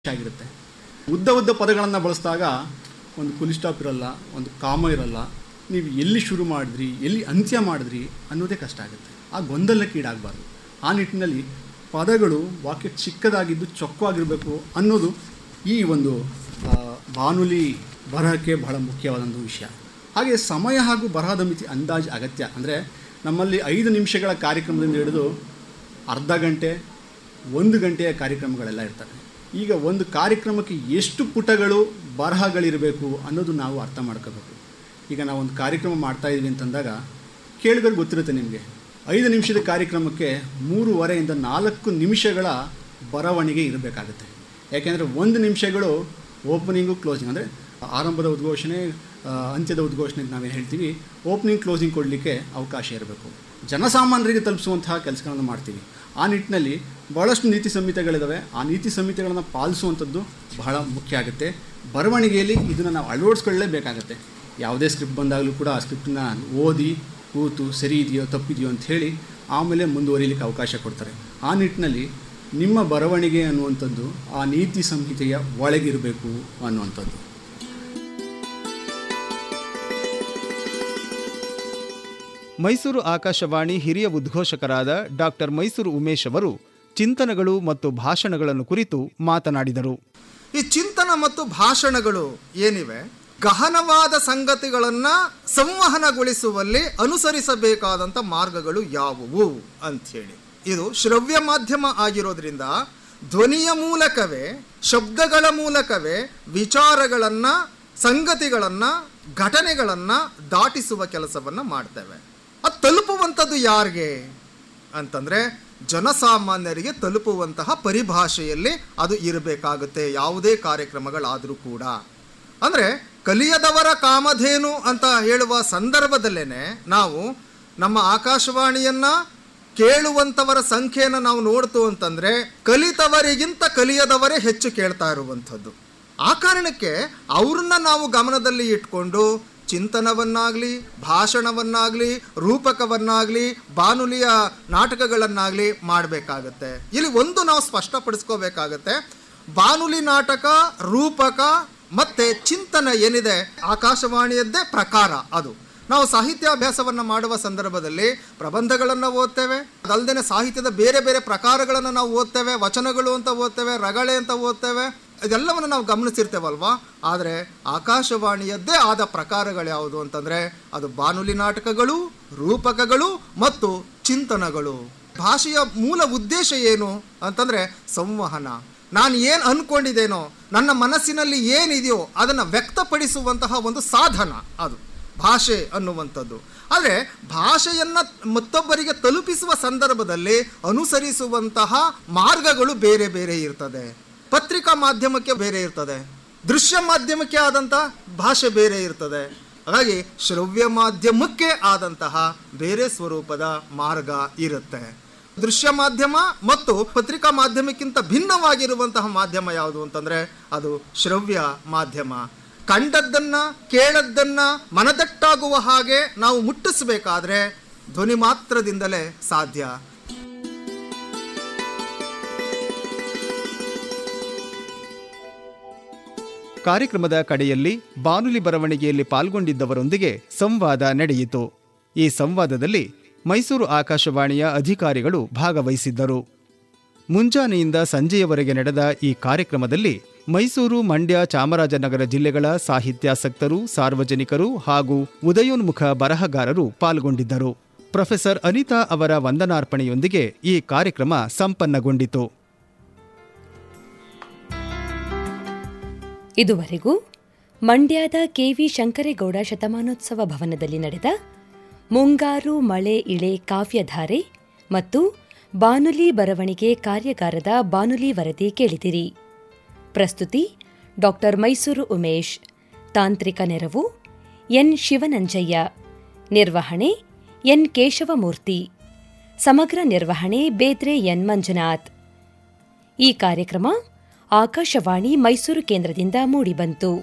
ಆಗಿರುತ್ತೆ ಉದ್ದ ಉದ್ದ ಪದಗಳನ್ನು ಬಳಸಿದಾಗ ಒಂದು ಫುಲ್ ಸ್ಟಾಪ್ ಇರಲ್ಲ ಒಂದು ಕಾಮ ಇರಲ್ಲ ನೀವು ಎಲ್ಲಿ ಶುರು ಮಾಡಿದ್ರಿ ಎಲ್ಲಿ ಅಂತ್ಯ ಮಾಡಿದ್ರಿ ಅನ್ನೋದೇ ಕಷ್ಟ ಆಗುತ್ತೆ ಆ ಗೊಂದಲಕ್ಕೆ ಈಡಾಗಬಾರ್ದು ಆ ನಿಟ್ಟಿನಲ್ಲಿ ಪದಗಳು ವಾಕ್ಯ ಚಿಕ್ಕದಾಗಿದ್ದು ಚೊಕ್ಕವಾಗಿರಬೇಕು ಅನ್ನೋದು ಈ ಒಂದು ಆ, ಬಾನುಲಿ ಬರಹಕ್ಕೆ ಬಹಳ ಮುಖ್ಯವಾದಂಥ ವಿಷಯ ಹಾಗೆ ಸಮಯ ಹಾಗೂ ಬರಹದ ಮಿತಿ ಅಂದಾಜು ಅಗತ್ಯ ಅಂದರೆ ನಮ್ಮಲ್ಲಿ ಐದು ನಿಮಿಷಗಳ ಕಾರ್ಯಕ್ರಮದಿಂದ ಹಿಡಿದು ಅರ್ಧ ಗಂಟೆ ಒಂದು ಗಂಟೆಯ ಕಾರ್ಯಕ್ರಮಗಳೆಲ್ಲ ಇರ್ತವೆ ಈಗ ಒಂದು ಕಾರ್ಯಕ್ರಮಕ್ಕೆ ಎಷ್ಟು ಪುಟಗಳು ಬರಹಗಳಿರಬೇಕು ಅನ್ನೋದು ನಾವು ಅರ್ಥ ಮಾಡ್ಕೋಬೇಕು ಈಗ ನಾವು ಒಂದು ಕಾರ್ಯಕ್ರಮ ಮಾಡ್ತಾ ಇದ್ದೀವಿ ಅಂತಂದಾಗ ಕೇಳಿದ್ರೆ ಗೊತ್ತಿರುತ್ತೆ ನಿಮಗೆ ಐದು ನಿಮಿಷದ ಕಾರ್ಯಕ್ರಮಕ್ಕೆ ಮೂರುವರೆಯಿಂದ ನಾಲ್ಕು ನಿಮಿಷಗಳ ಬರವಣಿಗೆ ಇರಬೇಕಾಗುತ್ತೆ ಯಾಕೆಂದರೆ ಒಂದು ನಿಮಿಷಗಳು ಓಪನಿಂಗು ಕ್ಲೋಸಿಂಗ್ ಅಂದರೆ ಆರಂಭದ ಉದ್ಘೋಷಣೆ ಆ, ಅಂತ್ಯದ ಉದ್ಘೋಷಣೆ ಅಂತ ನಾವೇನು ಹೇಳ್ತೀವಿ ಓಪನಿಂಗ್ ಕ್ಲೋಸಿಂಗ್ ಕೊಡಲಿಕ್ಕೆ ಅವಕಾಶ ಇರಬೇಕು ಜನಸಾಮಾನ್ಯರಿಗೆ ತಲುಪಿಸುವಂತಹ ಕೆಲಸಗಳನ್ನು ಮಾಡ್ತೀವಿ ಆ ನಿಟ್ಟಿನಲ್ಲಿ ಭಾಳಷ್ಟು ನೀತಿ ಸಂಹಿತೆಗಳಿದ್ದಾವೆ ಆ ನೀತಿ ಸಂಹಿತೆಗಳನ್ನು ಪಾಲಿಸುವಂಥದ್ದು ಬಹಳ ಮುಖ್ಯ ಆಗುತ್ತೆ ಬರವಣಿಗೆಯಲ್ಲಿ ಇದನ್ನು ನಾವು ಅಳವಡಿಸ್ಕೊಳ್ಳೇಬೇಕಾಗತ್ತೆ ಯಾವುದೇ ಸ್ಕ್ರಿಪ್ಟ್ ಬಂದಾಗಲೂ ಕೂಡ ಆ ಸ್ಕ್ರಿಪ್ಟನ್ನ ಓದಿ ಕೂತು ಸರಿ ಇದೆಯೋ ತಪ್ಪಿದೆಯೋ ಅಂತ ಹೇಳಿ ಆಮೇಲೆ ಮುಂದುವರಿಲಿಕ್ಕೆ ಅವಕಾಶ ಕೊಡ್ತಾರೆ ಆ ನಿಟ್ಟಿನಲ್ಲಿ ನಿಮ್ಮ ಬರವಣಿಗೆ ಅನ್ನುವಂಥದ್ದು ಆ ನೀತಿ ಸಂಹಿತೆಯ ಒಳಗಿರಬೇಕು ಅನ್ನುವಂಥದ್ದು ಮೈಸೂರು ಆಕಾಶವಾಣಿ ಹಿರಿಯ ಉದ್ಘೋಷಕರಾದ ಡಾಕ್ಟರ್ ಮೈಸೂರು ಉಮೇಶ್ ಅವರು ಚಿಂತನಗಳು ಮತ್ತು ಭಾಷಣಗಳನ್ನು ಕುರಿತು ಮಾತನಾಡಿದರು ಈ ಚಿಂತನ ಮತ್ತು ಭಾಷಣಗಳು ಏನಿವೆ ಗಹನವಾದ ಸಂಗತಿಗಳನ್ನ ಸಂವಹನಗೊಳಿಸುವಲ್ಲಿ ಅನುಸರಿಸಬೇಕಾದಂಥ ಮಾರ್ಗಗಳು ಯಾವುವು ಅಂಥೇಳಿ ಇದು ಶ್ರವ್ಯ ಮಾಧ್ಯಮ ಆಗಿರೋದ್ರಿಂದ ಧ್ವನಿಯ ಮೂಲಕವೇ ಶಬ್ದಗಳ ಮೂಲಕವೇ ವಿಚಾರಗಳನ್ನ ಸಂಗತಿಗಳನ್ನ ಘಟನೆಗಳನ್ನ ದಾಟಿಸುವ ಕೆಲಸವನ್ನ ಮಾಡ್ತೇವೆ ಅದು ತಲುಪುವಂಥದ್ದು ಯಾರಿಗೆ ಅಂತಂದ್ರೆ ಜನಸಾಮಾನ್ಯರಿಗೆ ತಲುಪುವಂತಹ ಪರಿಭಾಷೆಯಲ್ಲಿ ಅದು ಇರಬೇಕಾಗುತ್ತೆ ಯಾವುದೇ ಕಾರ್ಯಕ್ರಮಗಳಾದರೂ ಕೂಡ ಅಂದರೆ ಕಲಿಯದವರ ಕಾಮಧೇನು ಅಂತ ಹೇಳುವ ಸಂದರ್ಭದಲ್ಲೇನೆ ನಾವು ನಮ್ಮ ಆಕಾಶವಾಣಿಯನ್ನ ಕೇಳುವಂಥವರ ಸಂಖ್ಯೆಯನ್ನು ನಾವು ನೋಡ್ತು ಅಂತಂದ್ರೆ ಕಲಿತವರಿಗಿಂತ ಕಲಿಯದವರೇ ಹೆಚ್ಚು ಕೇಳ್ತಾ ಇರುವಂಥದ್ದು ಆ ಕಾರಣಕ್ಕೆ ಅವ್ರನ್ನ ನಾವು ಗಮನದಲ್ಲಿ ಇಟ್ಕೊಂಡು ಚಿಂತನವನ್ನಾಗಲಿ ಭಾಷಣವನ್ನಾಗಲಿ ರೂಪಕವನ್ನಾಗಲಿ ಬಾನುಲಿಯ ನಾಟಕಗಳನ್ನಾಗಲಿ ಮಾಡಬೇಕಾಗತ್ತೆ ಇಲ್ಲಿ ಒಂದು ನಾವು ಸ್ಪಷ್ಟಪಡಿಸ್ಕೋಬೇಕಾಗತ್ತೆ ಬಾನುಲಿ ನಾಟಕ ರೂಪಕ ಮತ್ತೆ ಚಿಂತನ ಏನಿದೆ ಆಕಾಶವಾಣಿಯದ್ದೇ ಪ್ರಕಾರ ಅದು ನಾವು ಸಾಹಿತ್ಯಾಭ್ಯಾಸವನ್ನು ಮಾಡುವ ಸಂದರ್ಭದಲ್ಲಿ ಪ್ರಬಂಧಗಳನ್ನು ಓದ್ತೇವೆ ಅದಲ್ಲದೆ ಸಾಹಿತ್ಯದ ಬೇರೆ ಬೇರೆ ಪ್ರಕಾರಗಳನ್ನು ನಾವು ಓದ್ತೇವೆ ವಚನಗಳು ಅಂತ ಓದ್ತೇವೆ ರಗಳೆ ಅಂತ ಓದ್ತೇವೆ ಇದೆಲ್ಲವನ್ನು ನಾವು ಗಮನಿಸಿರ್ತೇವಲ್ವಾ ಆದರೆ ಆಕಾಶವಾಣಿಯದ್ದೇ ಆದ ಪ್ರಕಾರಗಳು ಯಾವುದು ಅಂತಂದರೆ ಅದು ಬಾನುಲಿ ನಾಟಕಗಳು ರೂಪಕಗಳು ಮತ್ತು ಚಿಂತನಗಳು ಭಾಷೆಯ ಮೂಲ ಉದ್ದೇಶ ಏನು ಅಂತಂದರೆ ಸಂವಹನ ನಾನು ಏನು ಅಂದ್ಕೊಂಡಿದ್ದೇನೋ ನನ್ನ ಮನಸ್ಸಿನಲ್ಲಿ ಏನಿದೆಯೋ ಅದನ್ನು ವ್ಯಕ್ತಪಡಿಸುವಂತಹ ಒಂದು ಸಾಧನ ಅದು ಭಾಷೆ ಅನ್ನುವಂಥದ್ದು ಆದರೆ ಭಾಷೆಯನ್ನು ಮತ್ತೊಬ್ಬರಿಗೆ ತಲುಪಿಸುವ ಸಂದರ್ಭದಲ್ಲಿ ಅನುಸರಿಸುವಂತಹ ಮಾರ್ಗಗಳು ಬೇರೆ ಬೇರೆ ಇರ್ತದೆ ಪತ್ರಿಕಾ ಮಾಧ್ಯಮಕ್ಕೆ ಬೇರೆ ಇರ್ತದೆ ದೃಶ್ಯ ಮಾಧ್ಯಮಕ್ಕೆ ಆದಂಥ ಭಾಷೆ ಬೇರೆ ಇರ್ತದೆ ಹಾಗಾಗಿ ಶ್ರವ್ಯ ಮಾಧ್ಯಮಕ್ಕೆ ಆದಂತಹ ಬೇರೆ ಸ್ವರೂಪದ ಮಾರ್ಗ ಇರುತ್ತೆ ದೃಶ್ಯ ಮಾಧ್ಯಮ ಮತ್ತು ಪತ್ರಿಕಾ ಮಾಧ್ಯಮಕ್ಕಿಂತ ಭಿನ್ನವಾಗಿರುವಂತಹ ಮಾಧ್ಯಮ ಯಾವುದು ಅಂತಂದ್ರೆ ಅದು ಶ್ರವ್ಯ ಮಾಧ್ಯಮ ಕಂಡದ್ದನ್ನ ಕೇಳದ್ದನ್ನ ಮನದಟ್ಟಾಗುವ ಹಾಗೆ ನಾವು ಮುಟ್ಟಿಸಬೇಕಾದ್ರೆ ಧ್ವನಿ ಮಾತ್ರದಿಂದಲೇ ಸಾಧ್ಯ ಕಾರ್ಯಕ್ರಮದ ಕಡೆಯಲ್ಲಿ ಬಾನುಲಿ ಬರವಣಿಗೆಯಲ್ಲಿ ಪಾಲ್ಗೊಂಡಿದ್ದವರೊಂದಿಗೆ ಸಂವಾದ ನಡೆಯಿತು ಈ ಸಂವಾದದಲ್ಲಿ ಮೈಸೂರು ಆಕಾಶವಾಣಿಯ ಅಧಿಕಾರಿಗಳು ಭಾಗವಹಿಸಿದ್ದರು ಮುಂಜಾನೆಯಿಂದ ಸಂಜೆಯವರೆಗೆ ನಡೆದ ಈ ಕಾರ್ಯಕ್ರಮದಲ್ಲಿ ಮೈಸೂರು ಮಂಡ್ಯ ಚಾಮರಾಜನಗರ ಜಿಲ್ಲೆಗಳ ಸಾಹಿತ್ಯಾಸಕ್ತರು ಸಾರ್ವಜನಿಕರು ಹಾಗೂ ಉದಯೋನ್ಮುಖ ಬರಹಗಾರರು ಪಾಲ್ಗೊಂಡಿದ್ದರು ಪ್ರೊಫೆಸರ್ ಅನಿತಾ ಅವರ ವಂದನಾರ್ಪಣೆಯೊಂದಿಗೆ ಈ ಕಾರ್ಯಕ್ರಮ ಸಂಪನ್ನಗೊಂಡಿತು ಇದುವರೆಗೂ ಮಂಡ್ಯದ ಕೆವಿ ಶಂಕರೇಗೌಡ ಶತಮಾನೋತ್ಸವ ಭವನದಲ್ಲಿ ನಡೆದ ಮುಂಗಾರು ಮಳೆ ಇಳೆ ಕಾವ್ಯಧಾರೆ ಮತ್ತು ಬಾನುಲಿ ಬರವಣಿಗೆ ಕಾರ್ಯಾಗಾರದ ಬಾನುಲಿ ವರದಿ ಕೇಳಿದಿರಿ ಪ್ರಸ್ತುತಿ ಡಾಕ್ಟರ್ ಮೈಸೂರು ಉಮೇಶ್ ತಾಂತ್ರಿಕ ನೆರವು ಎನ್ ಶಿವನಂಜಯ್ಯ ನಿರ್ವಹಣೆ ಎನ್ ಕೇಶವಮೂರ್ತಿ ಸಮಗ್ರ ನಿರ್ವಹಣೆ ಬೇದ್ರೆ ಎನ್ ಮಂಜುನಾಥ್ ಈ ಕಾರ್ಯಕ್ರಮ ಆಕಾಶವಾಣಿ ಮೈಸೂರು ಕೇಂದ್ರದಿಂದ ಮೂಡಿಬಂತು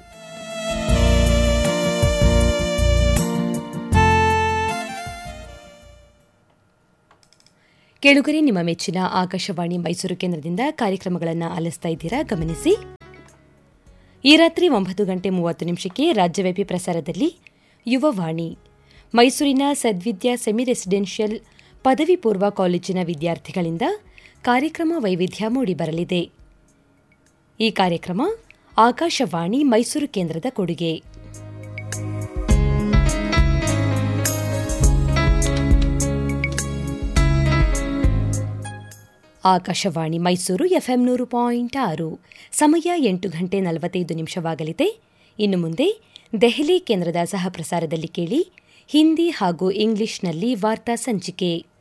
ಕೇಳುಗರೆ ನಿಮ್ಮ ಮೆಚ್ಚಿನ ಆಕಾಶವಾಣಿ ಮೈಸೂರು ಕೇಂದ್ರದಿಂದ ಕಾರ್ಯಕ್ರಮಗಳನ್ನು ಆಲಿಸ್ತಾ ಇದ್ದೀರಾ ಗಮನಿಸಿ ಈ ರಾತ್ರಿ ಒಂಬತ್ತು ಗಂಟೆ ಮೂವತ್ತು ನಿಮಿಷಕ್ಕೆ ರಾಜ್ಯವ್ಯಾಪಿ ಪ್ರಸಾರದಲ್ಲಿ ಯುವವಾಣಿ ಮೈಸೂರಿನ ಸದ್ವಿದ್ಯಾ ಸೆಮಿ ರೆಸಿಡೆನ್ಷಿಯಲ್ ಪದವಿ ಪೂರ್ವ ಕಾಲೇಜಿನ ವಿದ್ಯಾರ್ಥಿಗಳಿಂದ ಕಾರ್ಯಕ್ರಮ ವೈವಿಧ್ಯ ಮೂಡಿಬರಲಿದೆ ಈ ಕಾರ್ಯಕ್ರಮ ಆಕಾಶವಾಣಿ ಮೈಸೂರು ಕೇಂದ್ರದ ಕೊಡುಗೆ ಆಕಾಶವಾಣಿ ಮೈಸೂರು ಎಫ್ಎಂ ನೂರು ಪಾಯಿಂಟ್ ಆರು ಸಮಯ ಎಂಟು ಗಂಟೆ ನಲವತ್ತೈದು ನಿಮಿಷವಾಗಲಿದೆ ಇನ್ನು ಮುಂದೆ ದೆಹಲಿ ಕೇಂದ್ರದ ಸಹ ಪ್ರಸಾರದಲ್ಲಿ ಕೇಳಿ ಹಿಂದಿ ಹಾಗೂ ಇಂಗ್ಲಿಷ್ನಲ್ಲಿ ವಾರ್ತಾ ಸಂಚಿಕೆ